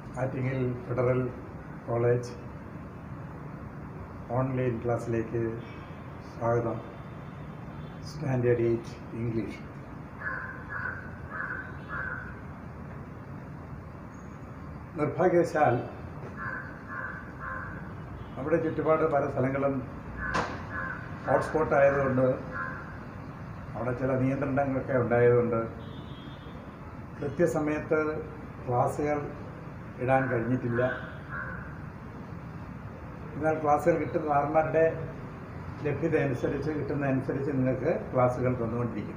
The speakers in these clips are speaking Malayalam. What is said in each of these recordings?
ആറ്റിങ്ങൽ ഫെഡറൽ കോളേജ് ഓൺലൈൻ ക്ലാസ്സിലേക്ക് സ്വാഗതം സ്റ്റാൻഡേർഡ് എയ്റ്റ് ഇംഗ്ലീഷ് നിർഭാഗ്യവശാൽ നമ്മുടെ ചുറ്റുപാട് പല സ്ഥലങ്ങളും ഹോട്ട്സ്പോട്ട് ആയതുകൊണ്ട് അവിടെ ചില നിയന്ത്രണങ്ങളൊക്കെ ഉണ്ടായതുകൊണ്ട് കൃത്യസമയത്ത് ക്ലാസ്സുകൾ ഇടാൻ കഴിഞ്ഞിട്ടില്ല എന്നാൽ ക്ലാസ്സുകൾ കിട്ടുന്ന സാറന്മാരുടെ ലഭ്യത അനുസരിച്ച് കിട്ടുന്നതനുസരിച്ച് നിങ്ങൾക്ക് ക്ലാസ്സുകൾ തന്നുകൊണ്ടിരിക്കും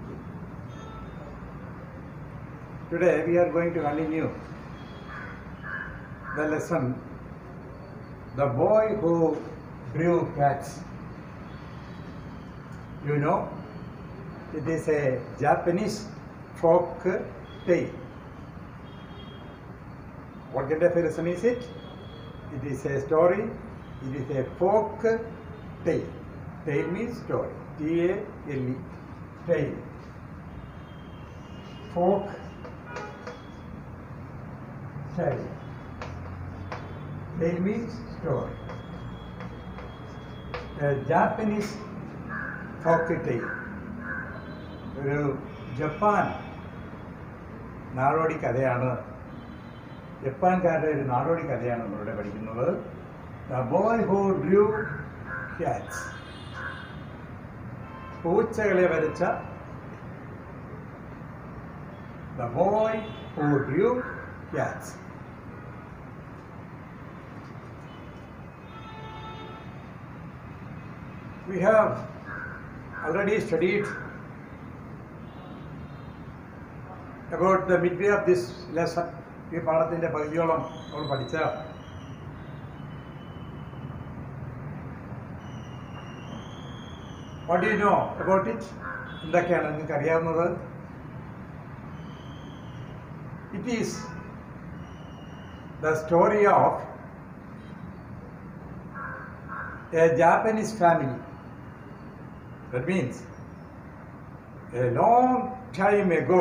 today we are going to continue the lesson The Boy Who Drew Cats. You know, it is a Japanese folk tale. What kind of a lesson is it? It is a story, it is a folk tale. Tale means story. T A L E. Tale. Folk tale. Tale means story. A Japanese folk tale. ഒരു ജപ്പാൻ നാടോടി കഥയാണ് ജപ്പാൻകാരുടെ ഒരു നാടോടി കഥയാണ് നമ്മളിവിടെ പഠിക്കുന്നത് the boy who drew cats പൂച്ചകളെ വരച്ച the boy who drew cats we have already studied about the midway of this lesson ഈ പാഠത്തിൻ്റെ പകുതിയോളം നമ്മൾ പഠിച്ച what you know about it എന്തൊക്കെയാണ് നിങ്ങൾക്ക് അറിയാവുന്നത് it is the story of a Japanese family. That means a long time ago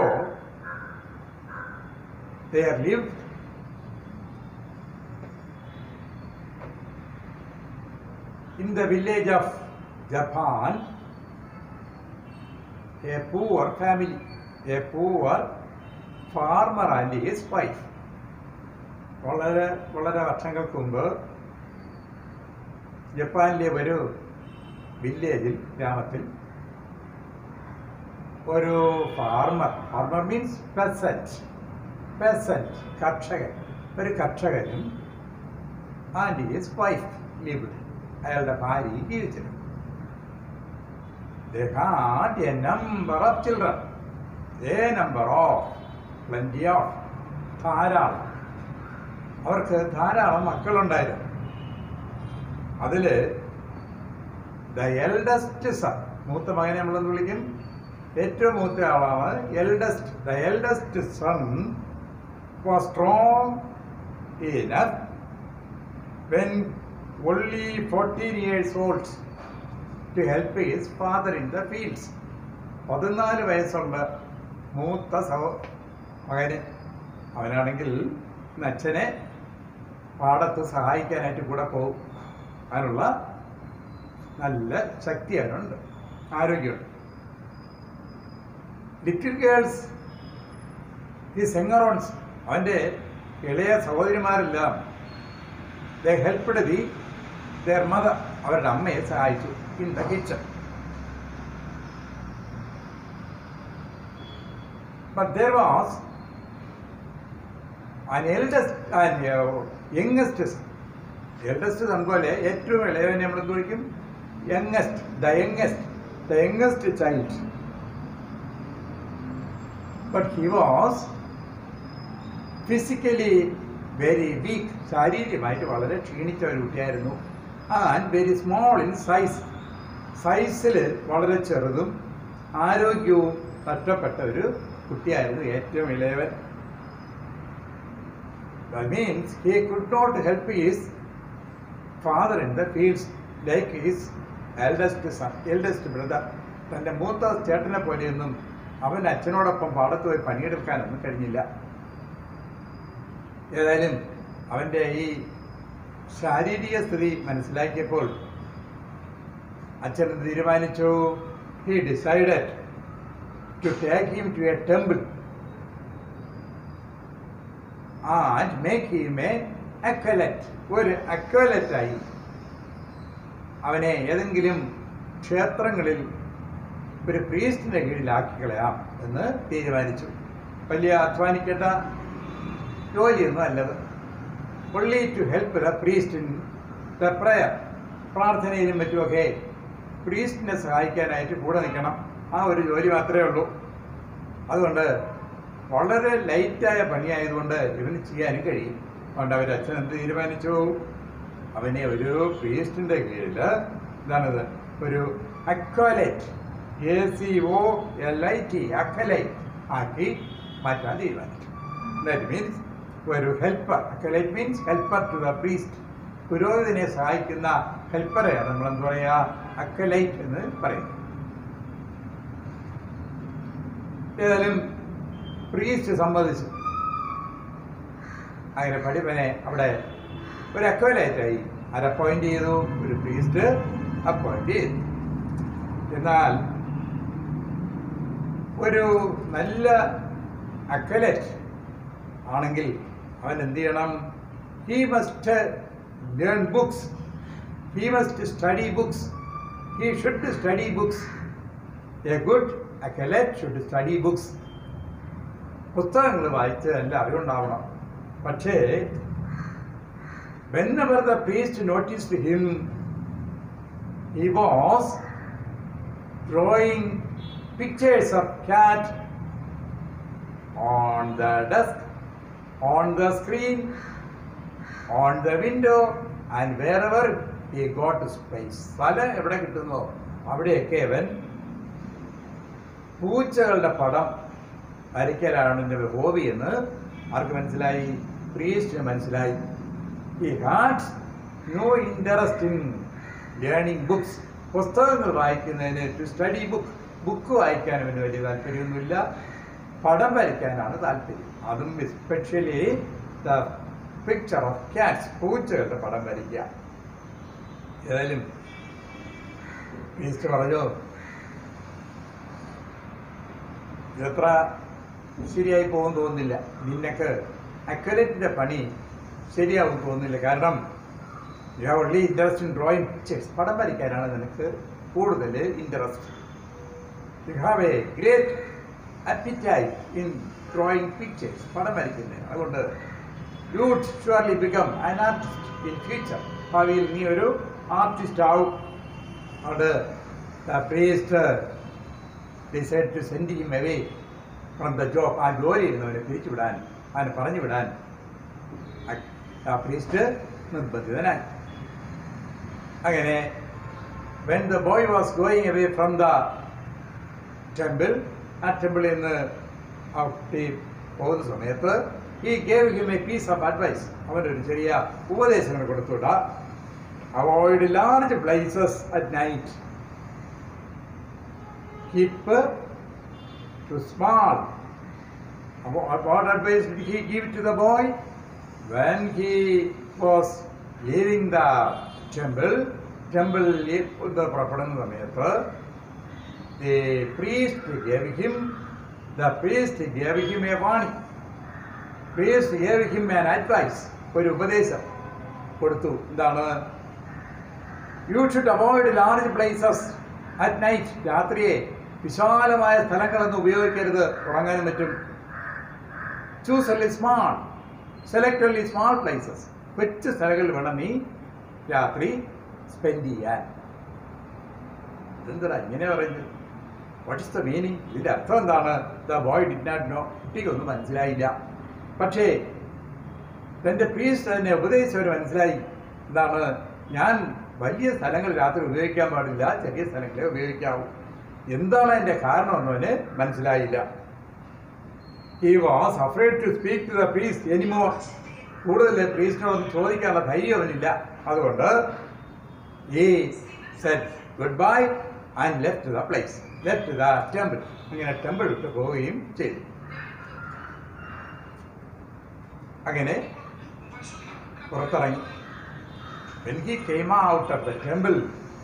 there lived in the village of Japan a poor family, a poor farmer and his wife. വളരെ വളരെ വർഷങ്ങൾക്ക് മുമ്പ് ജപ്പാനിലെ ഒരു വില്ലേജിൽ ഗ്രാമത്തിൽ ഒരു farmer farmer means peasant peasant കർഷകൻ ഒരു കർഷകനും ആൻഡ് ഹിസ് വൈഫ് ലിവ്ഡ് അയാളുടെ ഭാര്യയും ജീവിച്ചിരുന്നു They had a number of children. A number of, plenty of, ധാരാളം അവർക്ക് ധാരാളം മക്കളുണ്ടായിരുന്നു അതില് ദ എൽഡസ്റ്റ് സൺ മൂത്ത മകനെ നമ്മളെന്ന് വിളിക്കും ഏറ്റവും മൂത്ത ആളാണ് eldest the eldest son was strong enough when only 14 years old to help his father in the fields. പതിനാല് വയസ്സുള്ള മൂത്ത സഹോ മകന് അവനാണെങ്കിൽ ഇന്ന് അച്ഛനെ പാടത്ത് സഹായിക്കാനായിട്ട് കൂടെ പോകും അതിനുള്ള നല്ല ശക്തി അവനുണ്ട് ആരോഗ്യമുണ്ട് ലിറ്റിൽ ഗേൾസ് ഈ സെങ്ങറോൺസ് അവൻ്റെ ഇളയ സഹോദരിമാരെല്ലാം the helped the their mother അവരുടെ അമ്മയെ സഹായിച്ചു in the kitchen but there was an eldest and uh, youngest son. Eldest son പോലെ ഏറ്റവും ഇളയവനെ നമ്മൾ എന്ത് വിളിക്കും youngest the youngest the youngest child but he was physically very weak ശാരീരികമായിട്ട് വളരെ ക്ഷീണിച്ച ഒരു കുട്ടിയായിരുന്നു and very small in size സൈസിൽ വളരെ ചെറുതും ആരോഗ്യവും നഷ്ടപ്പെട്ട ഒരു കുട്ടിയായിരുന്നു ഏറ്റവും ഇളയവൻ That means he could not help his father in the fields like his eldest son, eldest brother. തൻ്റെ മൂത്ത ചേട്ടനെ പോലെയൊന്നും അവൻ അച്ഛനോടൊപ്പം പാടത്ത് പോയി പണിയെടുക്കാനൊന്നും കഴിഞ്ഞില്ല ഏതായാലും അവൻ്റെ ഈ ശാരീരിക സ്ഥിതി മനസ്സിലാക്കിയപ്പോൾ അച്ഛൻ തീരുമാനിച്ചു he decided to take him to a temple and make him a acolyte ഒരു അക്വലറ്റായി അവനെ ഏതെങ്കിലും ക്ഷേത്രങ്ങളിൽ ഒരു പ്രീസ്റ്റിന്റെ കീഴിലാക്കി കളയാം എന്ന് തീരുമാനിച്ചു വലിയ അധ്വാനിക്കേണ്ട ജോലിയൊന്നും അല്ലത് only to help the priest in the prayer പ്രാർത്ഥനയിലും മറ്റുമൊക്കെ പ്രീസ്റ്റിനെ സഹായിക്കാനായിട്ട് കൂടെ നിൽക്കണം ആ ഒരു ജോലി മാത്രമേ ഉള്ളൂ അതുകൊണ്ട് വളരെ ലൈറ്റായ പണിയായതുകൊണ്ട് ഇവന് ചെയ്യാനും കഴിയും അതുകൊണ്ട് അവർ അച്ഛൻ എന്ത് തീരുമാനിച്ചു അവനെ ഒരു പ്രീസ്റ്റിന്റെ കീഴിൽ എന്താണിത് ഒരു acolyte A C O L I T acolyte ആക്കി മാറ്റാൻ തീരുമാനിച്ചു ദാറ്റ് മീൻസ് ഒരു helper acolyte means helper to the priest പുരോഹിതനെ സഹായിക്കുന്ന ഹെൽപ്പറെയാണ് നമ്മൾ എന്താ പറയുക അക്കലൈറ്റ് എന്ന് പറയുന്നത് ഏതായാലും പ്രീസ്റ്റ് സമ്മതിച്ചു അങ്ങനെ പഠിപ്പനെ അവിടെ ഒരു അക്വലൈറ്റായി അത് അപ്പോയിന്റ് ചെയ്തു ഒരു പ്രീസ്റ്റ് അപ്പോയിന്റ് ചെയ്തു എന്നാൽ ഒരു നല്ല അക്വലറ്റ് ആണെങ്കിൽ അവൻ എന്ത് ചെയ്യണം he must learn books he must study books he should study books a good acolyte should study books പുസ്തകങ്ങൾ വായിച്ച് നല്ല അറിവുണ്ടാവണം പക്ഷേ whenever the priest noticed him, he was drawing pictures of cat on the desk, on the screen, on the window, and wherever he got space. സ്ഥലം എവിടെ കിട്ടുന്നോ അവിടെയൊക്കെ അവൻ പൂച്ചകളുടെ പടം വരയ്ക്കലാണ് എൻ്റെ ഹോബി എന്ന് ആർക്ക് മനസ്സിലായി പ്രീസ്റ്റിന് മനസ്സിലായി he had no interest in learning books പുസ്തകങ്ങൾ വായിക്കുന്നതിന് ടു സ്റ്റഡി ബുക്ക് ബുക്ക് വായിക്കാൻ അവന് വലിയ താല്പര്യമൊന്നുമില്ല പടം വരയ്ക്കാനാണ് താല്പര്യം അതും especially the picture of cats പൂച്ചകളുടെ പടം വരയ്ക്കുക ഏതായാലും പ്രീസ്റ്റ് പറഞ്ഞു ഇതെത്ര ശരിയായി പോകും തോന്നുന്നില്ല നിനക്ക് അക്വലറ്റിന്റെ പണി ശരിയാവും തോന്നുന്നില്ല കാരണം you have only interest in drawing pictures പടം വരയ്ക്കാനാണ് നിനക്ക് കൂടുതൽ interest you have a great appetite in drawing pictures പടം വരയ്ക്കുന്നത് അതുകൊണ്ട് you surely become an artist in future ഭാവിയിൽ നീ ഒരു ആർട്ടിസ്റ്റ് ആവും അതുകൊണ്ട് priest decide to send him away from the job ആ ജോലി ചെയ്യുന്നവരെ തിരിച്ചു വിടാൻ അവനെ പറഞ്ഞു വിടാൻ ആ- ആ പ്രീസ്റ്റ് നിർബന്ധിതനായി അങ്ങനെ when the boy was going away from the temple ആ ടെമ്പിളിൽ നിന്ന് ആ കുട്ടി പോകുന്ന സമയത്ത് he gave him a piece of advice അവനൊരു ചെറിയ ഉപദേശങ്ങൾ കൊടുത്തുവിടാ avoid large places at night keep to small. What what advice did he give to the boy? When he was leaving the temple, temple the പുറപ്പെടുന്ന സമയത്ത് the priest gave him, the priest gave him a warning. Priest gave him an advice, ഒരു ഉപദേശം കൊടുത്തു എന്താണ് you should avoid large places at night രാത്രിയെ വിശാലമായ സ്ഥലങ്ങളൊന്നും ഉപയോഗിക്കരുത് ഉറങ്ങാനും പറ്റും choose only small select only small places കൊച്ചു സ്ഥലങ്ങളിൽ വേണം നീ രാത്രി സ്പെൻഡ് ചെയ്യാൻ ഇതെന്താ ഇങ്ങനെ പറയുന്നത് വാട്ട് ഇസ് ദ മീനിങ് ഇതിന്റെ അർത്ഥം എന്താണ് the boy did not know കുട്ടിക്കൊന്നും മനസ്സിലായില്ല പക്ഷേ തന്റെ പ്രീസ്റ്റ് തന്നെ ഉപദേശിച്ചവർ മനസ്സിലായി എന്താണ് ഞാൻ വലിയ സ്ഥലങ്ങൾ രാത്രി ഉപയോഗിക്കാൻ പാടില്ല ചെറിയ സ്ഥലങ്ങളെ ഉപയോഗിക്കാവൂ എന്താണ് അതിന്റെ കാരണമെന്ന് അവന് മനസ്സിലായില്ല he was afraid to speak to the priest anymore കൂടുതൽ പ്രീസ്റ്റിനോട് ചോദിക്കാനുള്ള ധൈര്യം അവനില്ല അതുകൊണ്ട് he said goodbye and left the place left the temple അങ്ങനെ ടെമ്പിൾ വിട്ട് പോവുകയും ചെയ്തു അങ്ങനെ പുറത്തിറങ്ങി When he came out of the temple,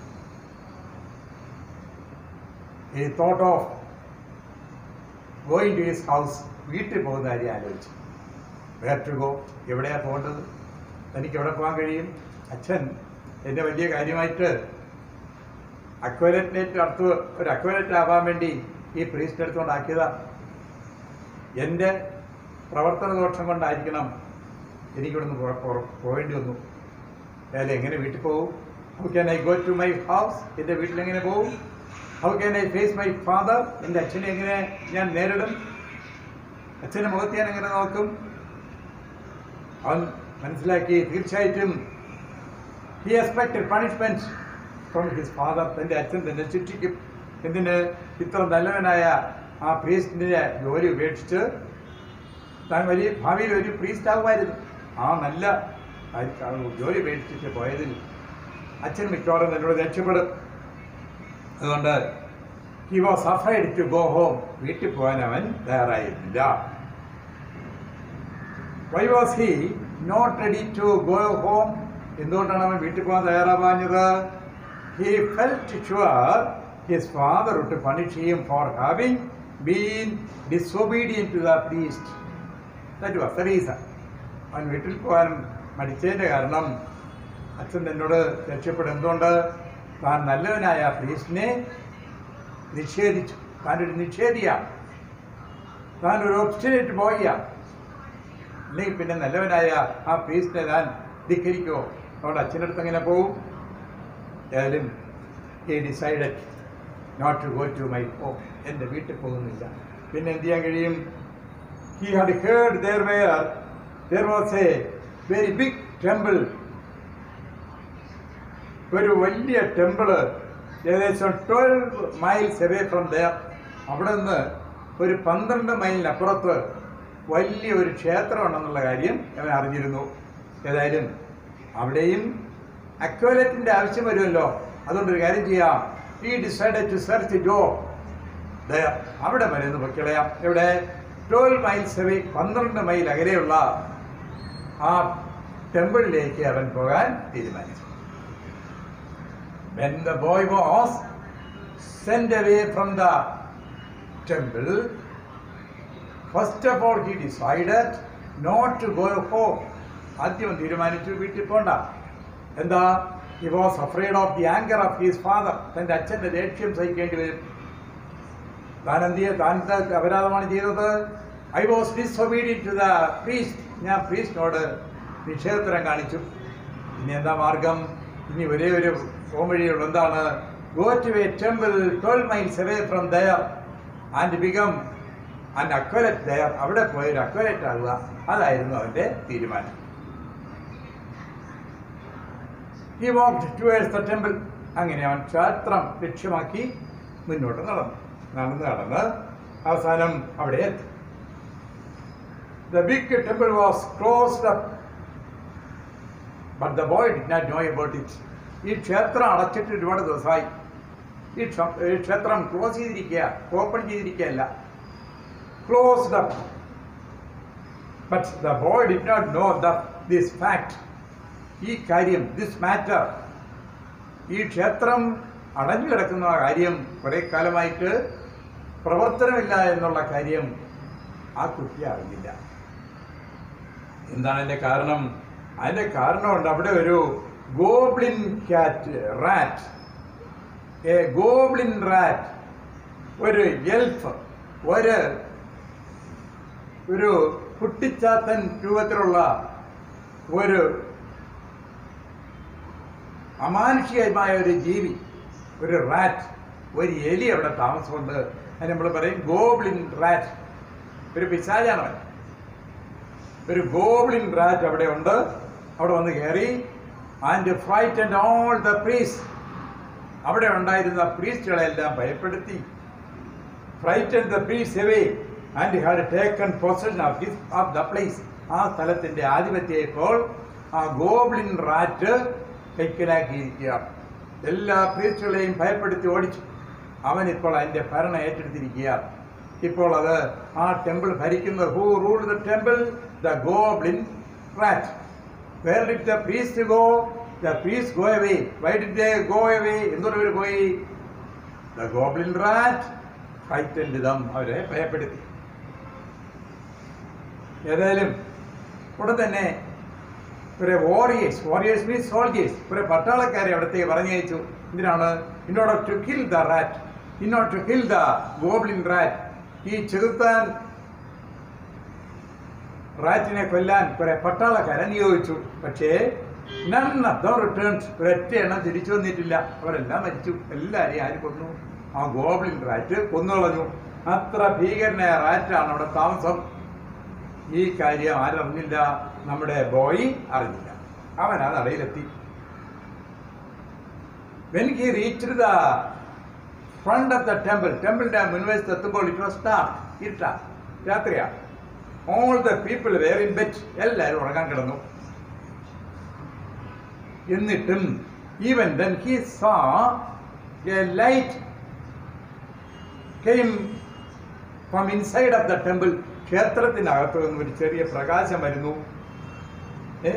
he thought of going to his house. വീട്ടിൽ പോകുന്ന കാര്യം ആലോചിച്ചു വേർ ടു ഗോ എവിടെയാ പോകേണ്ടത് തനിക്ക് എവിടെ പോകാൻ കഴിയും അച്ഛൻ എന്നെ വലിയ കാര്യമായിട്ട് അക്വലറ്റിനേറ്റ് അടുത്ത് ഒരു അക്വലറ്റ് ആവാൻ വേണ്ടി ഈ പ്രീസ്റ്റ് എടുത്തുകൊണ്ടാക്കിയതാ എൻ്റെ പ്രവർത്തന ദോഷം കൊണ്ടായിരിക്കണം എനിക്കിവിടുന്ന് പോ- പോ- പോകേണ്ടി വന്നു അയാൾ എങ്ങനെ വീട്ടിൽ പോകും how can I go to my house എൻ്റെ വീട്ടിൽ എങ്ങനെ പോകും how can I face my father എൻ്റെ അച്ഛനെ എങ്ങനെ ഞാൻ നേരിടും അച്ഛൻ്റെ മുഖത്ത് ഞാൻ എങ്ങനെ നോക്കും അവൻ മനസ്സിലാക്കി തീർച്ചയായിട്ടും he expected punishment from his father തൻ്റെ അച്ഛൻ തന്നെ ശിക്ഷിക്കും എന്തിന് ഇത്ര നല്ലവനായ ആ പ്രീസ്റ്റിൻ്റെ ജോലി ഉപേക്ഷിച്ച് താൻ വലിയ ഭാവിയിൽ ഒരു പ്രീസ്റ്റ് ആകുമായിരുന്നു ആ നല്ല ആ- ആ ജോലി ഉപേക്ഷിച്ചിട്ട് പോയതിൽ അച്ഛൻ മിക്കവാറും എന്നോട് രക്ഷപ്പെടും അതുകൊണ്ട് he was afraid to go home വീട്ടിൽ പോകാൻ അവൻ തയ്യാറായിരുന്നില്ല why was he not ready to go home എന്തുകൊണ്ടാണ് അവൻ വീട്ടിൽ പോകാൻ തയ്യാറാവാഞ്ഞത് he felt sure his father to punish him for having been disobedient to the priest that was the reason അവൻ വീട്ടിൽ പോകാൻ മടിച്ചതിൻ്റെ കാരണം അച്ഛൻ എന്നോട് രക്ഷപ്പെടും എന്തുകൊണ്ട് താൻ നല്ലവനായ പ്രീസ്റ്റിനെ നിഷേധിച്ചു താനൊരു നിഷേധിയാണ് താൻ ഒരു ഒബ്സ്റ്റിനേറ്റ് ബോയിയാണ് അല്ലെങ്കിൽ പിന്നെ നല്ലവനായ ആ പ്രീസ്റ്റിനെ താൻ ധിക്കരിക്കുമോ അതുകൊണ്ട് അച്ഛൻ്റെ അടുത്ത് എങ്ങനെ പോവും ഏതായാലും he decided not to go to my home എൻ്റെ വീട്ടിൽ പോകുന്നില്ല പിന്നെ എന്ത് ചെയ്യാൻ കഴിയും he had heard there were there was a very big temple ഒരു വലിയ ടെമ്പിള് ഏകദേശം twelve miles away from there അവിടെ നിന്ന് ഒരു പന്ത്രണ്ട് മൈലിനപ്പുറത്ത് വലിയ ഒരു ക്ഷേത്രം ഉണ്ടെന്നുള്ള കാര്യം അവൻ അറിഞ്ഞിരുന്നു ഏതായാലും അവിടെയും അക്വലറ്റിന്റെ ആവശ്യം വരുമല്ലോ അതുകൊണ്ട് ഒരു കാര്യം ചെയ്യാം ഈ ഡിസൈഡ് ടു സെർച്ച് ജോ ദയർ അവിടെ വരെ ഒന്ന് പൊക്കിളയാം എവിടെ ട്വൽവ് മൈൽസ് അവേ പന്ത്രണ്ട് മൈൽ അകലെയുള്ള ആ ടെമ്പിളിലേക്ക് അവൻ പോകാൻ തീരുമാനിച്ചു When the boy was sent away from the temple, first of all he decided not to go home. ആദ്യം തീരുമാനിച്ചു വീട്ടിൽ പോണ്ട എന്താ he was afraid of the anger of his father തൻ്റെ അച്ഛൻ്റെ ദേഷ്യം സഹിക്കേണ്ടി വരും താൻ എന്ത് ചെയ്യ താൻ എന്ത് അപരാധമാണ് ചെയ്തത് I was disobedient to the priest ഞാൻ പ്രീസ്റ്റിനോട് നിഷേധത്തരം കാണിച്ചു ഇനി എന്താ മാർഗം ഇനി ഒരേ ഒരു പോംവഴിയുള്ളൂ എന്താണ് go to a temple twelve miles away from there and become and acolyte there അവിടെ പോയി ഒരു അക്വലറ്റ് ആകുക അതായിരുന്നു അവൻ്റെ തീരുമാനം he walked towards the temple അങ്ങനെ അവൻ ക്ഷേത്രം ലക്ഷ്യമാക്കി മുന്നോട്ട് നടന്നു നടന്ന് നടന്ന് അവസാനം അവിടെ എത്തി the big temple was closed up but the boy did not know about it ഈ ക്ഷേത്രം അടച്ചിട്ട് ഒരുപാട് ദിവസമായി ഈ ക്ഷ- ഈ ക്ഷേത്രം ക്ലോസ് ചെയ്തിരിക്കുക ഓപ്പൺ ചെയ്തിരിക്കുകയല്ല closed up but the boy did not know the this fact ഈ കാര്യം ദിസ് മാറ്റർ ഈ ക്ഷേത്രം അടഞ്ഞു കിടക്കുന്ന ആ കാര്യം കുറെ കാലമായിട്ട് പ്രവർത്തനമില്ല എന്നുള്ള കാര്യം ആ കുട്ടി അറിഞ്ഞില്ല എന്താണ് അതിന്റെ കാരണം അതിന്റെ കാരണമുണ്ട് അവിടെ ഒരു goblin cat rat a goblin rat ഒരു എൽഫ് ഒരു ഒരു കുട്ടിച്ചാത്തൻ രൂപത്തിലുള്ള ഒരു അമാനുഷികമായ ഒരു ജീവി ഒരു റാറ്റ് ഒരു എലി അവിടെ താമസമുണ്ട് അതിന് നമ്മൾ പറയും ഗോബ്ലിൻ റാറ്റ് ഒരു പിശാചാണ് അവൻ ഒരു ഗോബ്ലിൻ റാറ്റ് അവിടെ ഉണ്ട് അവിടെ വന്ന് കയറി and fright and all the priest അവിടെ ഉണ്ടായിരുന്ന പ്രീസ്റ്റുകളെല്ലാം ഭയപ്പെടുത്തി fright the priest away and had taken possession of his of the place ആ സ്ഥലത്തിന്റെ ആധിപത്യം ഇപ്പോൾ ആ ഗോബ്ലിൻ റാറ്റ് കൈക്കലാക്കിയിരിക്കുക എല്ലാ പ്രീസ്റ്റുകളെയും ഭയപ്പെടുത്തി ഓടിച്ചു അവൻ ഇപ്പോൾ അതിന്റെ ഭരണം ഏറ്റെടുത്തിരിക്കുക ഇപ്പോൾ അത് ആ ടെമ്പിൾ ഭരിക്കുന്ന who rule the temple the goblin rat where did the priest go the priest go away why did they go away എന്തുകൊണ്ട് പോയി the goblin rat frightened them അവരെ ഭയപ്പെടുത്തി ഏതായാലും ഉടൻ തന്നെ കുറെ വാറിയേഴ്സ് വാറിയേഴ്സ് മീൻസ് സോൾജേഴ്സ് കുറെ പട്ടാളക്കാരെ അവിടത്തേക്ക് പറഞ്ഞയച്ചു എന്തിനാണ് in order to kill the rat in order to kill the goblin rat ഈ ചെറുത്താൻ റാറ്റിനെ കൊല്ലാൻ കുറെ പട്ടാളക്കാരെ നിയോഗിച്ചു പക്ഷേ നൺ ഓഫ് ദ റിട്ടേൺസ് ഒരൊറ്റ എണ്ണം തിരിച്ചു വന്നിട്ടില്ല അവരെല്ലാം മരിച്ചു എല്ലാവരെയും ആര് കൊന്നു ആ ഗോബ്ലിൻ റാറ്റ് കൊന്നുകളഞ്ഞു അത്ര ഭീകരനായ റാറ്റാണ് അവിടെ താമസം ഈ കാര്യം ആരറിഞ്ഞില്ല നമ്മുടെ ബോയ് അറിഞ്ഞില്ല അവൻ ആ നടയിലെത്തി when he reach the front of the temple ടെമ്പിളിന്റെ മുൻവശത്ത് എത്തുമ്പോൾ ഇറ്റ് വാസ് ഡാർക്ക് ഇരുട്ട രാത്രിയാ all the people were in bed എല്ലാവരും ഉറങ്ങാൻ കിടന്നു എന്നിട്ടും even then he saw a light came from inside of the temple ക്ഷേത്രത്തിനകത്ത് നിന്ന് ഒരു ചെറിയ പ്രകാശം വരുന്നു ഏ?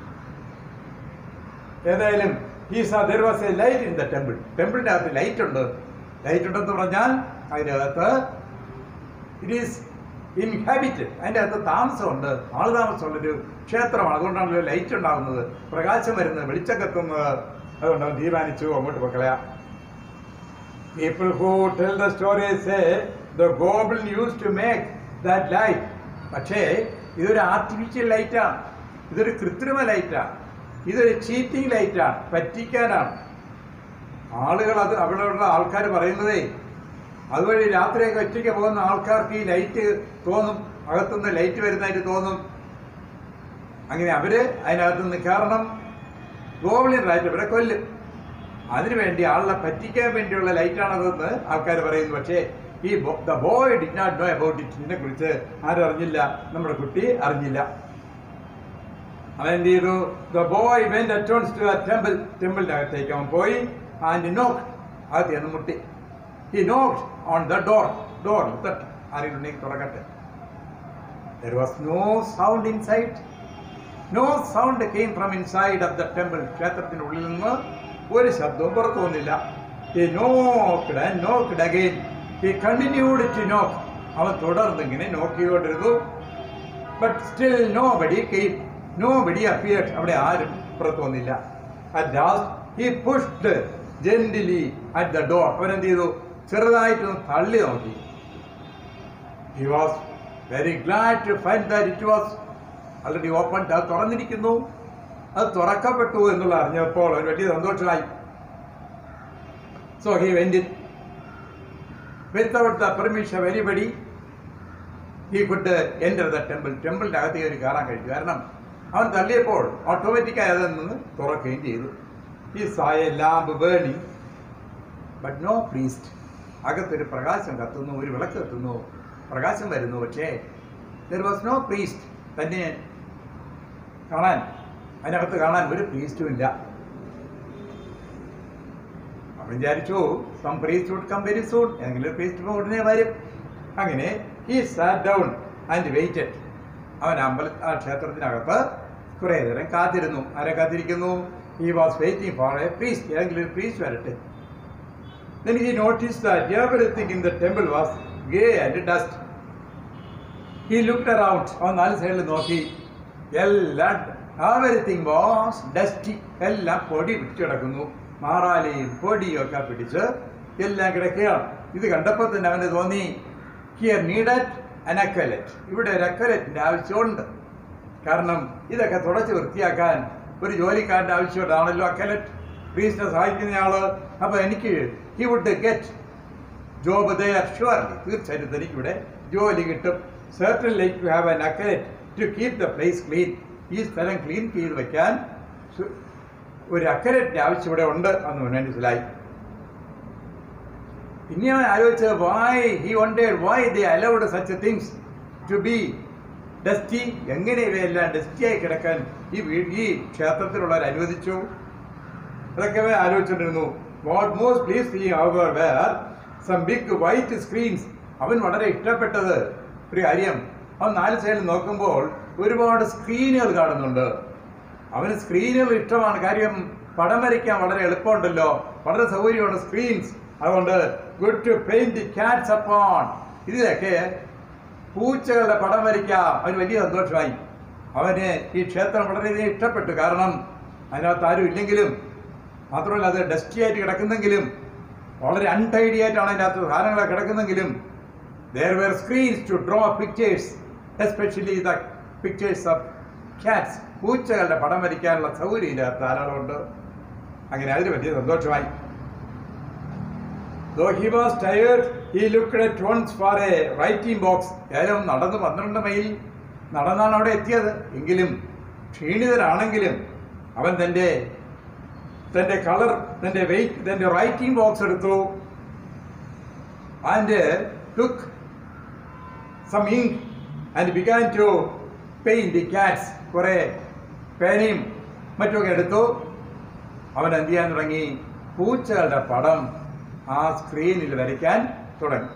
ഏതായാലും he saw there was a light in the temple ടെമ്പിളിന്റെ അകത്ത് ലൈറ്റ് ഉണ്ട് ലൈറ്റ് ഉണ്ടെന്ന് പറഞ്ഞാൽ അതിനകത്ത് ഇറ്റ് ഈസ് ഇൻഹാബിറ്റഡ് അതിൻ്റെ അകത്ത് താമസമുണ്ട് ആള് താമസമുള്ളൊരു ക്ഷേത്രമാണ് അതുകൊണ്ടാണല്ലോ ലൈറ്റ് ഉണ്ടാകുന്നത് പ്രകാശം വരുന്നത് വെളിച്ചം കത്തുന്നത് അതുകൊണ്ട് അവൻ തീരുമാനിച്ചു അങ്ങോട്ട് പൊക്കളയാ People who tell the story say the goblin used to make that light. പക്ഷേ ഇതൊരു ആർട്ടിഫിഷ്യൽ ലൈറ്റാണ് ഇതൊരു കൃത്രിമ ലൈറ്റാണ് ഇതൊരു ചീറ്റിംഗ് ലൈറ്റാണ് പറ്റിക്കാനാണ് ആളുകൾ അത് അവിടെയുള്ള ആൾക്കാർ പറയുന്നതേ അതുവഴി രാത്രിയൊക്കെ ഒറ്റയ്ക്ക് പോകുന്ന ആൾക്കാർക്ക് ഈ ലൈറ്റ് തോന്നും അകത്തുനിന്ന് ലൈറ്റ് വരുന്നതായിട്ട് തോന്നും അങ്ങനെ അവര് അതിനകത്തുനിന്ന് കയറണം ഗോവളിൻ റൈറ്റ് അവരെ കൊല്ലും അതിനുവേണ്ടി ആളെ പറ്റിക്കാൻ വേണ്ടിയുള്ള ലൈറ്റാണതെന്ന് ആൾക്കാർ പറയുന്നു പക്ഷേ ഈ the boy did not know about it ഇതിനെ കുറിച്ച് ആരും അറിഞ്ഞില്ല നമ്മുടെ കുട്ടി അറിഞ്ഞില്ല അവൻ എന്ത് ചെയ്തു the boy went at once to temple ടെമ്പിളിന്റെ അകത്തേക്ക് അവൻ പോയി ആൻഡ് നോക്ക് അകത്ത് ചെന്ന് മുട്ടി ഹി നോക്ക് ഓൺ ദ ഡോർ ഡോർ തട്ടി ആരെങ്കിലും ഉണ്ടെങ്കിൽ തുറക്കട്ടെ there was no sound inside no sound came from inside of the temple ക്ഷേത്രത്തിന്റെ ഉള്ളിൽ നിന്ന് ഒരു ശബ്ദവും പുറത്തു വന്നില്ല he knocked and knocked again he continued to knock അവൻ തുടർന്ന് ഇങ്ങനെ നോക്ക് ചെയ്തുകൊണ്ടിരുന്നു but still nobody came nobody appeared അവിടെ ആരും പുറത്തു വന്നില്ല at last he pushed gently at the door അവൻ എന്ത് ചെയ്തു ചെറുതായിട്ടൊന്ന് തള്ളി നോക്കി he was very glad to find that it was already open അത് തുറന്നിരിക്കുന്നു അത് തുറക്കപ്പെട്ടു എന്നുള്ള അറിഞ്ഞപ്പോൾ ഒരു വലിയ സന്തോഷമായി so he went without the permission of anybody he could enter the temple ടെമ്പിളിൻ്റെ അകത്ത് കയറി കയറാൻ കഴിച്ചു കാരണം അവൻ തള്ളിയപ്പോൾ ഓട്ടോമാറ്റിക്കായി അതിൽ നിന്ന് തുറക്കുകയും ചെയ്തു he saw a lamp burning but no priest അകത്തൊരു പ്രകാശം കത്തുന്നു ഒരു വിളക്ക് കത്തുന്നു പ്രകാശം വരുന്നു പക്ഷേ ദർ വാസ് നോ പ്രീസ്റ്റ് തന്നെ കാണാൻ അതിനകത്ത് കാണാൻ ഒരു പ്രീസ്റ്റും ഇല്ല അവൻ വിചാരിച്ചു some priest would come very soon ഏതെങ്കിലും ഒരു പ്രീസ്റ്റ് ഉടനെ വരും അങ്ങനെ ഈ സാറ്റ് ഡൗൺ ആൻഡ് വെയിറ്റഡ് അവൻ അമ്പല ആ ക്ഷേത്രത്തിനകത്ത് കുറേ നേരം കാത്തിരുന്നു ആരെ കാത്തിരിക്കുന്നു he was waiting for a priest ഏതെങ്കിലും ഒരു പ്രീസ്റ്റ് വരട്ടെ Then he noticed that everything in the temple was gay and dust. He looked around on നാല് സൈഡിൽ നോക്കി എല്ലാം എവരിത്തിങ് വാസ് ഡസ്റ്റി എല്ലാം പൊടി പിടിച്ചു കിടക്കുന്നു മാറാലയും പൊടിയും ഒക്കെ പിടിച്ച് എല്ലാം കിടക്കുകയാണ് ഇത് കണ്ടപ്പോൾ തന്നെ അവന് തോന്നി ഹിയർ നീഡഡ് അൻ അക്വലറ്റ് ഇവിടെ ഒരു അക്വലറ്റിന്റെ ആവശ്യമുണ്ട് കാരണം ഇതൊക്കെ തുടച്ച് വൃത്തിയാക്കാൻ ഒരു ജോലിക്കാരന്റെ ആവശ്യമുണ്ടാണല്ലോ അക്കലറ്റ് പ്രീസിനെ സഹായിക്കുന്നയാള് അപ്പൊ എനിക്ക് he would get job there surely തീർച്ചയായിട്ടും തനിക്കിവിടെ ജോലി കിട്ടും certain like to have an acolyte to keep the place clean ഈ സ്ഥലം ക്ലീൻ ചെയ്ത് വെക്കാൻ സു- ഒരു അക്കരറ്റിന്റെ ആവശ്യം ഇവിടെ ഉണ്ട് എന്ന് മനസ്സിലായി പിന്നെ അവൻ ആലോചിച്ചത് why he wondered why they allowed such things to be dusty എങ്ങനെ ഇവയെല്ലാം ഡസ്റ്റിയായി കിടക്കാൻ ഈ വീ- ഈ ക്ഷേത്രത്തിലുള്ളവർ അനുവദിച്ചു അതൊക്കെ അവൻ ആലോചിച്ചുകൊണ്ടിരുന്നു വാട്ട് മോസ്റ്റ് പ്ലീസ് ഈ അവർ were some big white screens അവൻ വളരെ ഇഷ്ടപ്പെട്ടത് ഒരു കാര്യം അവൻ നാല് സൈഡിൽ നോക്കുമ്പോൾ ഒരുപാട് സ്ക്രീനുകൾ കാണുന്നുണ്ട് അവന് സ്ക്രീനുകൾ ഇഷ്ടമാണ് കാര്യം പടം വരയ്ക്കാൻ വളരെ എളുപ്പമുണ്ടല്ലോ വളരെ സൗകര്യമാണ് സ്ക്രീൻസ് അതുകൊണ്ട് good to paint cats upon ഇതിലൊക്കെ പൂച്ചകളുടെ പടം വരയ്ക്കാം അവന് വലിയ സന്തോഷമായി അവന് ഈ ക്ഷേത്രം വളരെയധികം ഇഷ്ടപ്പെട്ടു കാരണം അതിനകത്ത് ആരും ഇല്ലെങ്കിലും മാത്രമല്ല അത് ഡസ്റ്റി ആയിട്ട് കിടക്കുന്നെങ്കിലും വളരെ അൺടൈഡി ആയിട്ടാണ് അതിനകത്ത് സാധനങ്ങളൊക്കെ കിടക്കുന്നെങ്കിലും there were screens to draw pictures especially the pictures of cats പൂച്ചകളുടെ പടം വരയ്ക്കാനുള്ള സൗകര്യം ഇതിനകത്ത് ധാരാളമുണ്ട് അങ്ങനെ അതിന് വലിയ സന്തോഷമായി Though he was tired, he looked at once for a writing box. ഏതായാലും നടന്ന് പന്ത്രണ്ട് മൈൽ നടന്നാണ് അവിടെ എത്തിയത് എങ്കിലും ക്ഷീണിതനാണെങ്കിലും അവൻ തൻ്റെ തൻ്റെ കളർ തൻ്റെ വെയിറ്റ് തൻ്റെ റൈറ്റിംഗ് ബോക്സ് എടുത്തു and took some ink and began to paint the cats കുറെ പേനയും മറ്റുമൊക്കെ എടുത്തു അവൻ എന്ത് ചെയ്യാൻ തുടങ്ങി പൂച്ചകളുടെ പടം ആ സ്ക്രീനിൽ വരയ്ക്കാൻ തുടങ്ങി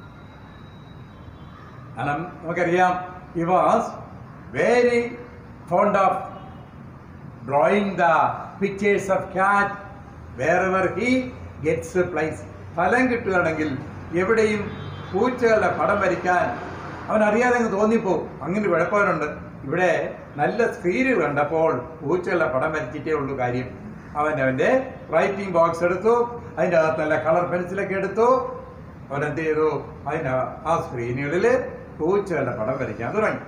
കാരണം നമുക്കറിയാം he was very fond of drawing the pictures of cat wherever he gets place ഫലം കിട്ടുകയാണെങ്കിൽ എവിടെയും പൂച്ചകളുടെ പടം വരയ്ക്കാൻ അവൻ അറിയാതെ അങ്ങ് തോന്നിപ്പോവും അങ്ങനെ ഒരു കുഴപ്പമുണ്ട് ഇവിടെ നല്ല സ്ക്രീനുകൾ കണ്ടപ്പോൾ പൂച്ചകളുടെ പടം വരച്ചിട്ടേ ഉള്ളൂ കാര്യം അവൻ അവൻ്റെ റൈറ്റിംഗ് ബോക്സ് എടുത്തു അതിൻ്റെ അകത്ത് നല്ല കളർ പെൻസിലൊക്കെ എടുത്തു അവൻ എന്ത് ചെയ്തു അതിൻ്റെ ആ സ്ക്രീനുകളിൽ പൂച്ചകളുടെ പടം വരയ്ക്കാൻ തുടങ്ങി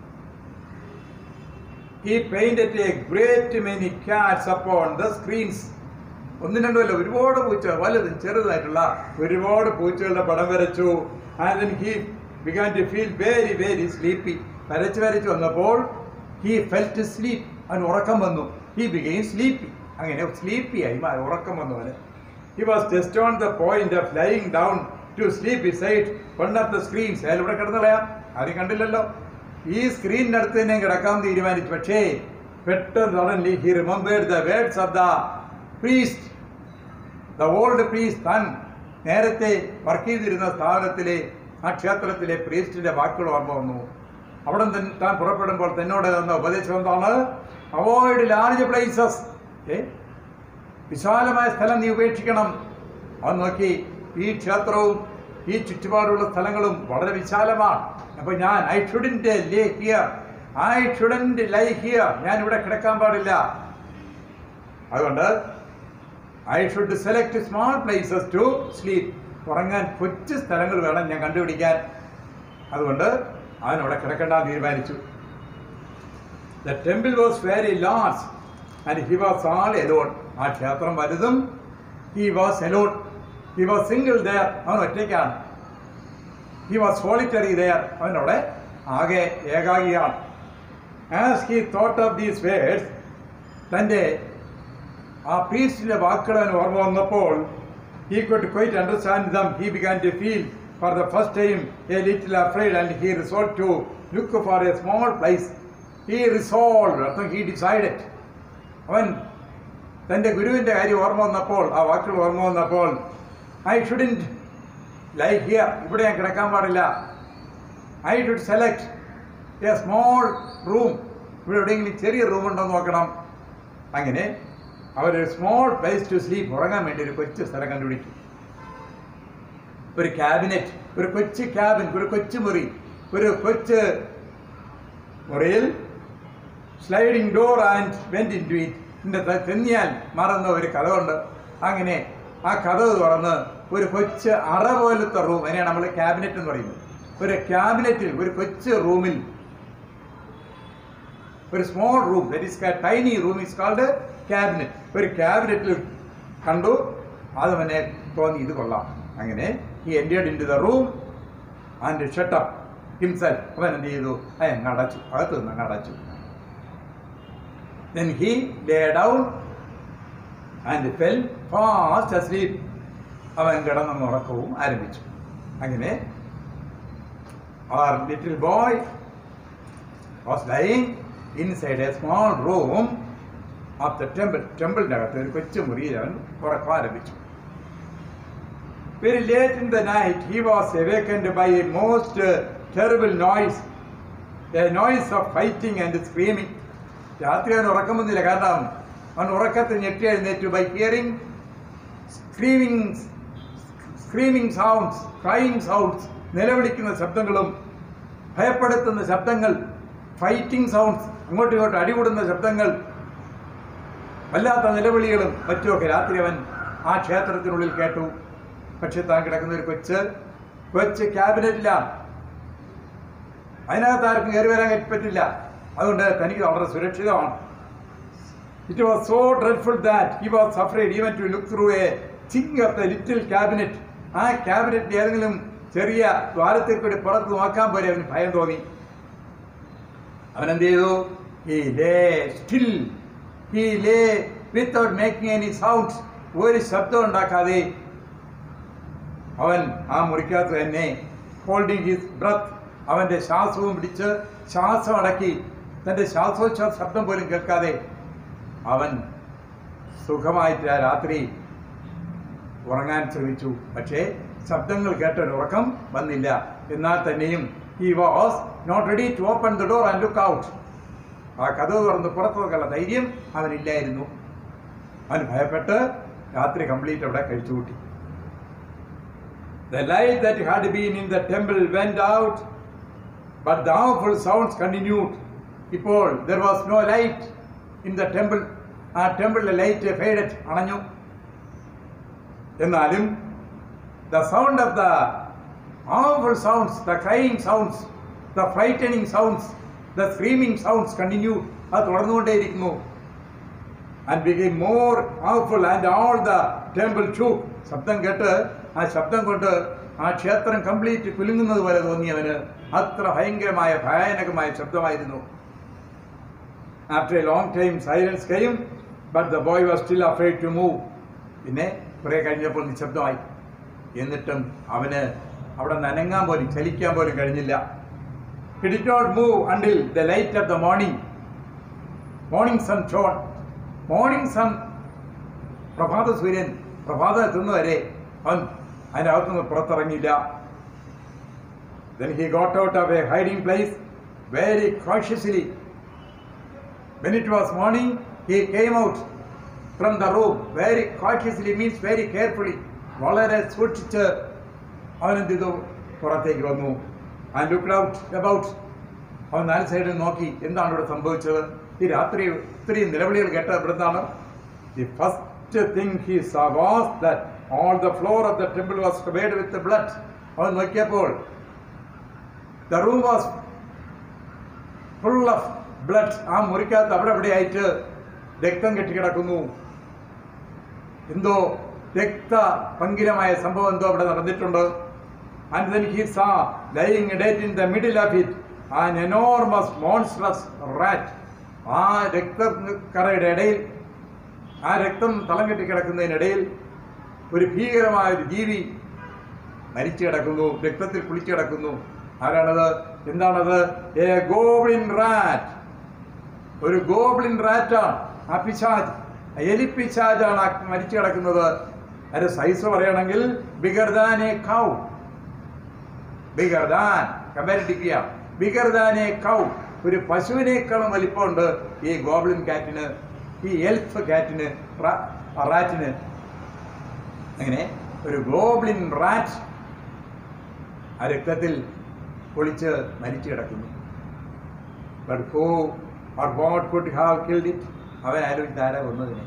he painted a great many cats upon the screens ഒന്നും രണ്ടുമല്ല ഒരുപാട് പൂച്ച വലുതും ചെറുതായിട്ടുള്ള ഒരുപാട് പൂച്ചകളുടെ പടം വരച്ചു and he began to feel very very sleepy വരച്ച് വരച്ച് വന്നപ്പോൾ ഹി ഫെൽറ്റ് സ്ലീപ്പ് അവന് ഉറക്കം വന്നു ഹി ബിഗെയിം സ്ലീപ്പി അങ്ങനെ സ്ലീപ്പി ആയി മാറി ഉറക്കം വന്നു അവന് he was just on the point of lying down to sleep beside one of the screens അയാൾ ഇവിടെ കിടന്നു കളയാം ആരും കണ്ടില്ലല്ലോ ഈ സ്ക്രീനിന്റെ അടുത്ത് തന്നെ കിടക്കാൻ തീരുമാനിച്ചു പക്ഷേ പെട്ടെന്ന് suddenly he remembered the words of the priest the old priest താൻ നേരത്തെ വർക്ക് ചെയ്തിരുന്ന സ്ഥാപനത്തിലെ ആ ക്ഷേത്രത്തിലെ പ്രീസ്റ്റിന്റെ വാക്കുകൾ ഓർമ്മ വന്നു അവിടെ തന്നെ താൻ പുറപ്പെടുമ്പോൾ തന്നോട് തന്ന ഉപദേശം എന്താണ് അവോയ്ഡ് ലാർജ് പ്ലേസസ് ഏ വിശാലമായ സ്ഥലം നീ ഉപേക്ഷിക്കണം അവൻ നോക്കി ഈ ക്ഷേത്രവും ഈ ചുറ്റുപാടുള്ള സ്ഥലങ്ങളും വളരെ വിശാലമാണ് അപ്പൊ ഞാൻ I shouldn't lay here I shouldn't lie here ഞാൻ ഇവിടെ കിടക്കാൻ പാടില്ല അതുകൊണ്ട് I should select small places to sleep ഉറങ്ങാൻ കൊച്ചു സ്ഥലങ്ങൾ വേണം ഞാൻ കണ്ടുപിടിക്കാൻ അതുകൊണ്ട് അവൻ അവിടെ കിടക്കണ്ട തീരുമാനിച്ചു the temple was very large and he was all alone ആ ക്ഷേത്രം വലുതും he was alone he was single there അവൻ ഒറ്റയ്ക്കാണ് ഹി വാസ് സോളിറ്ററി ദയർ അവനവിടെ ആകെ ഏകാഗിയാണ് as he thought of these words തൻ്റെ ആ പ്രീസ്റ്റിന്റെ വാക്കുകൾ അവന് ഓർമ്മ വന്നപ്പോൾ he could quite understand them he began to feel for the first time a little afraid and he resolve to look for a small place he resolve അർത്ഥം ഹി ഡിസൈഡഡ് അവൻ തൻ്റെ ഗുരുവിൻ്റെ കാര്യം ഓർമ്മ വന്നപ്പോൾ ആ വാക്കുകൾ ഓർമ്മ വന്നപ്പോൾ ഐ ഷുഡിൻറ്റ് ലൈക്ക് ഹിയർ ഇവിടെ ഞാൻ കിടക്കാൻ പാടില്ല I should select a small room ഇവിടെ എവിടെയെങ്കിലും ചെറിയ റൂം ഉണ്ടോ എന്ന് നോക്കണം അങ്ങനെ അവരൊരു സ്മോൾ പ്ലേസ് ടു സ്ലീപ്പ് ഉറങ്ങാൻ വേണ്ടി ഒരു കൊച്ചു സ്ഥലം കണ്ടുപിടിക്കും ഒരു ക്യാബിനറ്റ് ഒരു കൊച്ചു ക്യാബിൻ ഒരു കൊച്ചു മുറി ഒരു കൊച്ചു മുറിയിൽ sliding door and went into it ഇതിൻ്റെ തെന്നിയാൽ മറന്ന ഒരു കഥവുണ്ട് അങ്ങനെ ആ കഥ തുറന്ന് ഒരു കൊച്ച് അറ പോലത്തെ റൂം അതിനെയാണ് നമ്മൾ ക്യാബിനറ്റ് എന്ന് പറയുന്നത് ഒരു ക്യാബിനറ്റിൽ ഒരു കൊച്ചു റൂമിൽ ഒരു small room that is tiny room is called cabinet ഒരു ക്യാബിനറ്റിൽ കണ്ടു അത് അവനെ തോന്നി ഇത് കൊള്ളാം അങ്ങനെ he entered into the room and shut up himself അവൻ എന്ത് ചെയ്തു അയൻ അടച്ചു അകത്ത് നിന്ന് അങ്ങ് അടച്ചു Then he lay down and fell fast asleep. അവൻ കിടന്നു ഉറക്കവും ആരംഭിച്ചു അങ്ങനെ our little boy was lying inside a small room of the temple. ടെമ്പിളിൻ്റെ അകത്ത് ഒരു കൊച്ചു മുറിയിൽ അവൻ ഉറക്കം ആരംഭിച്ചു Very late in the night, he was awakened by a most uh, terrible noise, a noise of fighting and screaming. രാത്രി അവൻ ഉറക്കം വന്നില്ല കാരണം അവൻ ഉറക്കത്തിൽ ഞെട്ടി എഴുന്നേറ്റു by hearing screaming screaming sounds crying sounds നിലവിളിക്കുന്ന ശബ്ദങ്ങളും ഭയപ്പെടുത്തുന്ന ശബ്ദങ്ങൾ ഫൈറ്റിംഗ് സൗണ്ട്സ് അങ്ങോട്ടും ഇങ്ങോട്ടും അടികൂടുന്ന ശബ്ദങ്ങൾ വല്ലാത്ത നിലവിളികളും മറ്റുമൊക്കെ രാത്രി അവൻ ആ ക്ഷേത്രത്തിനുള്ളിൽ കേട്ടു പക്ഷെ താൻ കിടക്കുന്ന ഒരു കൊച്ച് കൊച്ച് ക്യാബിനറ്റിലാണ് അതിനകത്ത് ആർക്കും കയറി വരാൻ പറ്റില്ല അതുകൊണ്ട് തനിക്ക് വളരെ സുരക്ഷിതമാണ് it was so dreadful that he was afraid even to look through a chink of the little cabinet ആ ക്യാബിനറ്റിൽ ഏതെങ്കിലും ചെറിയ ദ്വാരത്തിൽ കൂടി പുറത്ത് നോക്കാൻ പോലെ അവന് ഭയം തോന്നി അവൻ എന്ത് ചെയ്തു he lay still he lay without making any sound ഒരു ശബ്ദം ഉണ്ടാക്കാതെ അവൻ ആ മുറിക്കകത്ത് തന്നെ ഹോൾഡിംഗ് ഹിസ് ബ്രത്ത് അവന്റെ ശ്വാസവും പിടിച്ച് ശ്വാസം അടക്കി തന്റെ ശ്വാസോച്ഛ്വാസ ശബ്ദം പോലും കേൾക്കാതെ അവൻ സുഖമായിട്ട് ആ രാത്രി ഉറങ്ങാൻ ശ്രമിച്ചു പക്ഷേ ശബ്ദങ്ങൾ കേട്ട ഒരു ഉറക്കം വന്നില്ല എന്നാൽ തന്നെയും he was not ready to open the door and look out ആ കഥവ് തുറന്ന് പുറത്തു നോക്കാനുള്ള ധൈര്യം അവനില്ലായിരുന്നു അവൻ ഭയപ്പെട്ട് രാത്രി കംപ്ലീറ്റ് അവിടെ കഴിച്ചു കൂട്ടി The light that had been in the temple went out, but the awful sounds continued. ഇപ്പോൾ there was no light in the temple. ആ ടെമ്പിളിലെ ലൈറ്റ് ഫെയ്ഡഡ് അണഞ്ഞു എന്നാലും the sound of the awful sounds, the crying sounds, the frightening sounds, the screaming sounds continue. അത് തുടർന്നുകൊണ്ടേയിരിക്കുന്നു and became more awful and all the temple shook. ശബ്ദം കേട്ട് ആ ശബ്ദം കൊണ്ട് ആ ക്ഷേത്രം കംപ്ലീറ്റ് കുലുങ്ങുന്നത് പോലെ തോന്നി അവന് അത്ര ഭയങ്കരമായ ഭയാനകമായ ശബ്ദമായിരുന്നു after a long time silence came but the boy was still afraid to move പിന്നെ കുറെ കഴിഞ്ഞപ്പോൾ നിശബ്ദമായി എന്നിട്ടും അവന് അവിടെ നനങ്ങാൻ പോലും ചലിക്കാൻ പോലും കഴിഞ്ഞില്ല He did not move until the light of the morning. Morning sun shone morning sun പ്രഭാത സൂര്യൻ പ്രഭാതം എത്തുന്നവരെ അവൻ അതിനകത്ത് നിന്ന് പുറത്തിറങ്ങിയില്ല Then he got out of a hiding place very cautiously. When it was morning, he came out from the room very cautiously means very carefully. വളരെ സൂക്ഷിച്ച് അവൻ എന്ത് ചെയ്തു പുറത്തേക്ക് വന്നു ആൻഡ് ലുക്ക് ഔട്ട് അബൌട്ട് അവൻ നാല് സൈഡിൽ നോക്കി എന്താണ് ഇവിടെ സംഭവിച്ചത് ഈ രാത്രി ഒത്തിരി നിലവിളികൾ കേട്ടത് ഇവിടുന്നാണ് the first thing he was that all the floor of the temple was covered with blood അവൻ നോക്കിയപ്പോൾ the room was full of blood ആ മുറിക്കകത്ത് അവിടെ അവിടെ ആയിട്ട് രക്തം കെട്ടിക്കിടക്കുന്നു എന്തോ രക്ത പങ്കിരമായ സംഭവം എന്തോ അവിടെ നടന്നിട്ടുണ്ട് and then he saw lying dead in the middle of it an enormous monstrous rat ആ രക്തക്കറയുടെ ഇടയിൽ ആ രക്തം തളം കെട്ടി കിടക്കുന്നതിനിടയിൽ ഒരു ഭീകരമായ ഒരു ജീവി മരിച്ചു കിടക്കുന്നു രക്തത്തിൽ കുളിച്ചു കിടക്കുന്നു ആരാണത് എന്താണത് എ ഗോബ്ലിൻ റാറ്റ് ഒരു ഗോബ്ലിൻ റാറ്റാണ് ആ പിശാജ് എലിപ്പിശാജാണ് ആ മരിച്ചു കിടക്കുന്നത് അതിന്റെ സൈസ് പറയുകയാണെങ്കിൽ bigger than a cow bigger than കമ്പാരിറ്റിക്കുക ബിഗർ ദാൻ എ കൗ ഒരു പശുവിനേക്കാളും വലിപ്പമുണ്ട് ഈ ഗോബ്ലിൻ കാറ്റിന് ഈ എൽഫ് കാറ്റിന് റാറ്റിന് അങ്ങനെ ഒരു ഗോബ്ലിൻ റാറ്റ് ആ രക്തത്തിൽ പൊളിച്ച് മരിച്ചു കിടക്കുന്നു but who or what could have killed it അവൻ ആലോചിച്ച് ആരാ കൊന്നതിനെ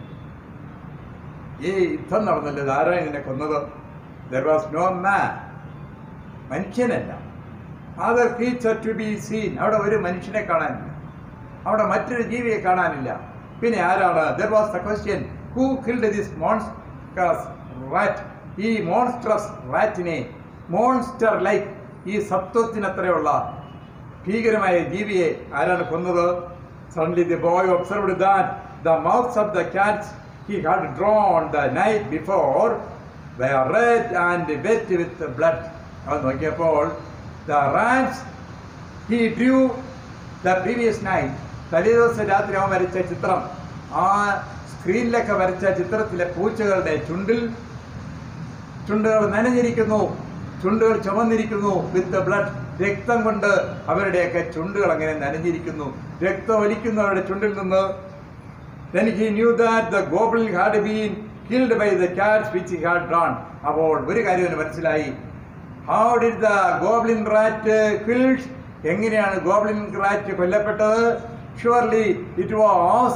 ഈ യുദ്ധം നടന്നല്ലോ ആരാ ഇതിനെ കൊന്നത് ദർ വാസ് നോ മാൻ മനുഷ്യനല്ല other creature to be seen അവിടെ ഒരു മനുഷ്യനെ കാണാനില്ല അവിടെ മറ്റൊരു ജീവിയെ കാണാനില്ല പിന്നെ ആരാണ് there was the question who killed this monster rat ഈ മോൺസ്ട്രസ് റാറ്റിനെ മോൺസ്റ്റർ ലൈക്ക് ഈ സത്വത്തിനത്രയുള്ള ഭീകരമായ ജീവിയെ ആരാണ് കൊന്നത് suddenly the boy observed that the mouths of the cats he had drawn the night before the red and wet with blood അത് നോക്കിയപ്പോൾ the rats he drew the previous night തലേ ദിവസം രാത്രി അവൻ വരച്ച ചിത്രം ആ സ്ക്രീനിലൊക്കെ വരച്ച ചിത്രത്തിലെ പൂച്ചകളുടെ ചുണ്ടിൽ ചുണ്ടുകൾ നനഞ്ഞിരിക്കുന്നു ചുണ്ടുകൾ ചുമന്നിരിക്കുന്നു വിത്ത് ബ്ലഡ് രക്തം കൊണ്ട് അവരുടെയൊക്കെ ചുണ്ടുകൾ അങ്ങനെ നനഞ്ഞിരിക്കുന്നു രക്തം ഒലിക്കുന്നു അവരുടെ ചുണ്ടിൽ നിന്ന് Then he knew that the goblin had been killed by the cats which he had drawn. അപ്പോൾ ഒരു കാര്യം അവന് മനസ്സിലായി how did the goblin rat killed എങ്ങനെയാണ് ഗോബ്ലിൻ റാറ്റ് കൊല്ലപ്പെട്ടത് surely it was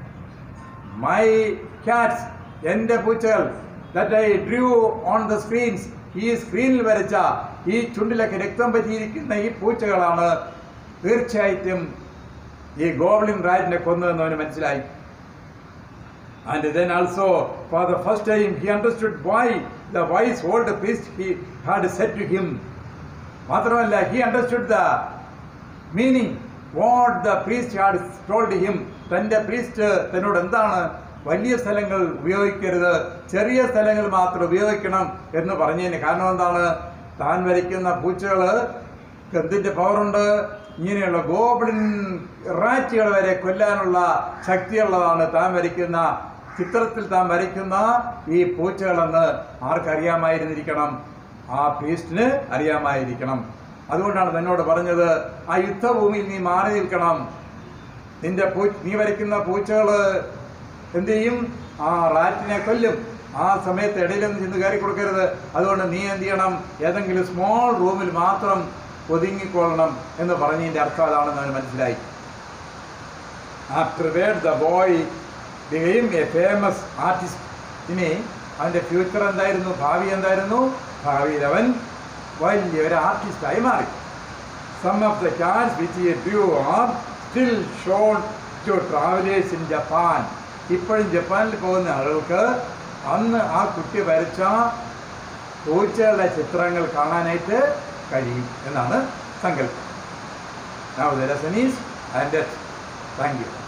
my cats എൻ്റെ പൂച്ചകൾ that I drew on the screens ഈ സ്ക്രീനിൽ വരച്ച ഈ ചുണ്ടിലൊക്കെ രക്തം പറ്റിയിരിക്കുന്ന ഈ പൂച്ചകളാണ് തീർച്ചയായിട്ടും ഈ ഗോബ്ലിൻ റാറ്റിനെ കൊന്നതെന്ന് അവന് മനസ്സിലായി And then also, for the first time, he understood why the wise old priest he had said to him. മാത്രമല്ല he understood the meaning what the priest had told him. തൻ്റെ പ്രീസ്റ്റ് തന്നോട് എന്താണ് വലിയ സ്ഥലങ്ങൾ ഉപയോഗിക്കരുത് ചെറിയ സ്ഥലങ്ങൾ മാത്രം ഉപയോഗിക്കണം എന്ന് പറഞ്ഞതിന് കാരണം എന്താണ് താൻ വരയ്ക്കുന്ന പൂച്ചകള് എന്തിന്റെ പവറുണ്ട് ഇങ്ങനെയുള്ള ഗോബ്ലിൻ റാറ്റുകൾ വരെ കൊല്ലാനുള്ള ശക്തിയുള്ളതാണ് താൻ വരയ്ക്കുന്ന ചിത്രത്തിൽ താൻ വരയ്ക്കുന്ന ഈ പൂച്ചകളെന്ന് ആർക്കറിയാമായിരുന്നിരിക്കണം ആ പ്രീസ്റ്റിന് അറിയാമായിരിക്കണം അതുകൊണ്ടാണ് തന്നോട് പറഞ്ഞത് ആ യുദ്ധഭൂമിയിൽ നീ മാറി നിൽക്കണം നിന്റെ പൂ നീ വരയ്ക്കുന്ന പൂച്ചകള് എന്ത് ചെയ്യും ആ റാറ്റിനെ കൊല്ലും ആ സമയത്ത് ഇടയിലൊന്നും ചെന്ന് കയറി കൊടുക്കരുത് അതുകൊണ്ട് നീ എന്ത് ചെയ്യണം ഏതെങ്കിലും സ്മോൾ റൂമിൽ മാത്രം ഒതുങ്ങിക്കൊള്ളണം എന്ന് പറഞ്ഞതിന്റെ അർത്ഥം അതാണെന്ന് അവന് മനസ്സിലായി afterward the boy became a famous artist ഇനി അവന്റെ ഫ്യൂച്ചർ എന്തായിരുന്നു ഭാവി എന്തായിരുന്നു ഭാവിയിൽ അവൻ വലിയ ഒരു ആർട്ടിസ്റ്റായി മാറി some of the cats which he drew are still shown to travelers in Japan ഇപ്പോഴും ജപ്പാനിൽ പോകുന്ന ആളുകൾക്ക് അന്ന് ആ കുട്ടി വരച്ച പൂച്ചകളുടെ ചിത്രങ്ങൾ കാണാനായിട്ട് കഴിയും എന്നാണ് സങ്കല്പം Now the lesson is ended. Thank you.